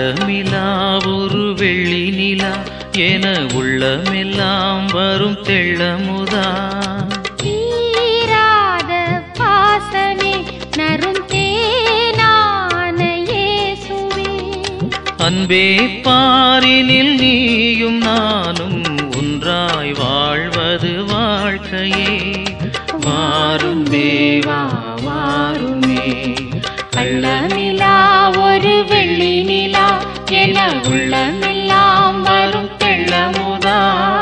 கள்ளமிலா ஒரு வெள்ளி நிலா என உள்ளமெல்லாம் வரும் தெள்ளமுதா தீராத பாசமே நரும் தேனான இயேசுவே அன்பே பாரினில் நீயும் நானும் ஒன்றாய் வாழ்வது வாழ்க்கையே வாரும் தேவா வாருமே கள்ளமிலா ஒரு வெள்ளி நிலா என உள்ளமெல்லாம் வரும் தெள்ளமுதா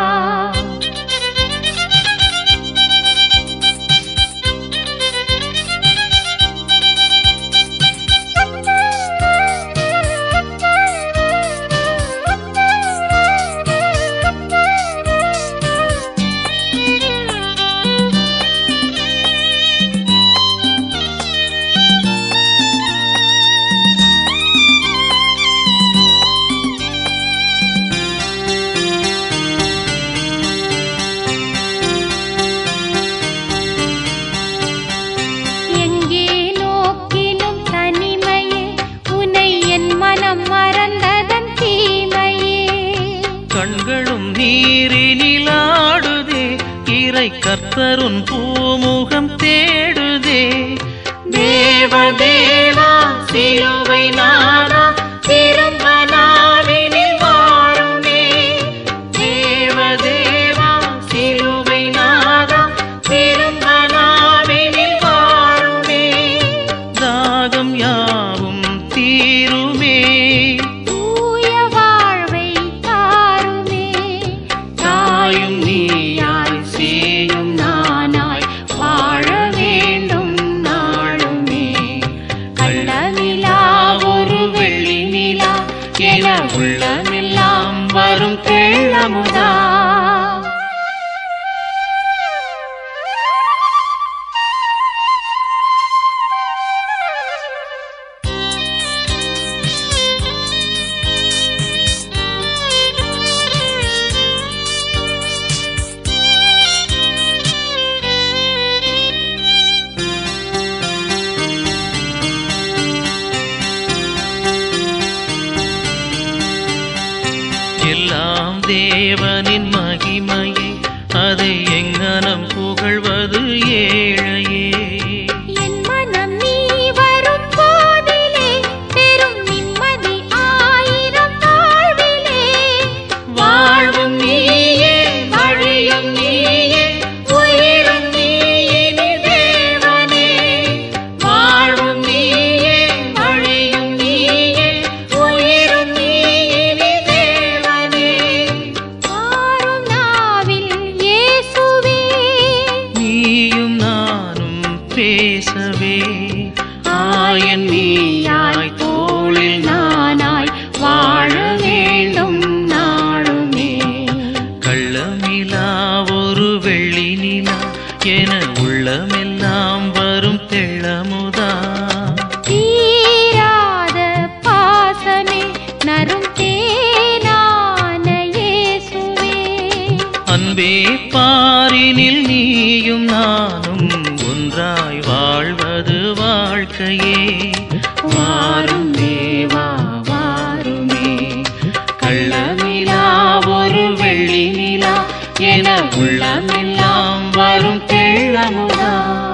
எங்கே நோக்கினும் தனிமையே உனை என் மனம் மறந்ததன் தீமையே கண்களும் நீரினில் ஆடுதே இறை கர்த்தருன் பூமுகம் தேடுதே தேவதேவா சிலுவை நாடா திரும்ப நாவினில் வாருமே தேவதேவா சிலுவை நாடா திரும்ப நாவினில் வாருமே தாகம் யாவும் தீருமே தூய வாழ்வை தாருமே தாயும் நீயாய் சேயும் நானாய் வாழ வேண்டும் நாளுமே கள்ளமிலா ஒரு வெள்ளி நிலா என உள்ளமெல்லாம் வரும் தெள்ளமுதா எல்லாம் தேவனின் மகிமையே அதை எங்கனம் புகழ்வது ஏழையே என் மனம் நீ வரும் போதிலே பெரும் நிம்மதி ஆயிரம் வாழ்விலே வாழ்வும் நீயே வழியும் நீயே உயிரும் நீயினி தேவனே வாழ்வும் நீயே வழியும் நீயே உயிரும் நீயினி தேவனே ஆறும் நாவில் இயேசுவே நீயும் நானும் பேசவே ஆயன் நீயாய் தோளில் நானாய் வாழ வேண்டும் நாளுமே கள்ளமிலா ஒரு வெள்ளி நிலா என உள்ளமெல்லாம் வரும் தெள்ளமுதா தீராத பாசமே நரும் தேனான இயேசுவே அன்பே பாரினில் நீயும் நானும் ஒன்றாய் வாழ்வது வாழ்க்கையே வாரும் தேவா வாருமே கள்ளமிலா ஒரு வெள்ளி நிலா என உள்ளமெல்லாம் வரும் தெள்ளமுதா